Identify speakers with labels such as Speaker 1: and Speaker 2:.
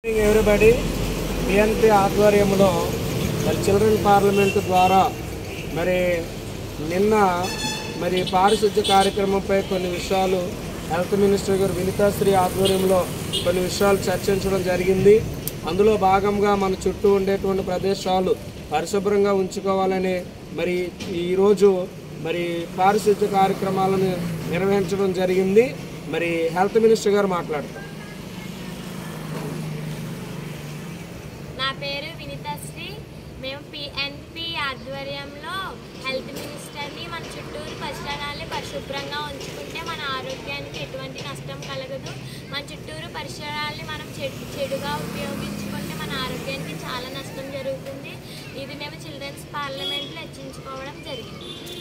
Speaker 1: everybody PNP ఆధ్వర్యంలో మరి children parliament ద్వారా మరి నిన్న మరి పారిశుద్ధ్య కార్యక్రమంపై కొన్ని విషయాలు హెల్త్ మినిస్టర్ గారు వినితాశ్రీ ఆధ్వర్యంలో కొన్ని విషయాలు చర్చించడం జరిగింది అందులో భాగంగా మన చుట్టూ ఉండేటువంటి ప్రదేశాలు పరిశుభ్రంగా ఉంచుకోవాలని మరి ఈరోజు మరి పారిశుద్ధ్య కార్యక్రమాలను నిర్వహించడం జరిగింది మరి హెల్త్ మినిస్టర్ గారు మాట్లాడతారు
Speaker 2: నా పేరు వినితశ్రీ మేము పిఎన్పి ఆధ్వర్యంలో హెల్త్ మినిస్టర్ని మన చుట్టూరు పరిసరాల్ని పరిశుభ్రంగా ఉంచుకుంటే మన ఆరోగ్యానికి ఎటువంటి నష్టం కలగదు మన చుట్టూరు పరిసరాల్ని మనం చెడు చెడుగా ఉపయోగించుకుంటే మన ఆరోగ్యానికి చాలా నష్టం జరుగుతుంది ఇది మేము చిల్డ్రన్స్ పార్లమెంట్లో హెచ్చించుకోవడం జరిగింది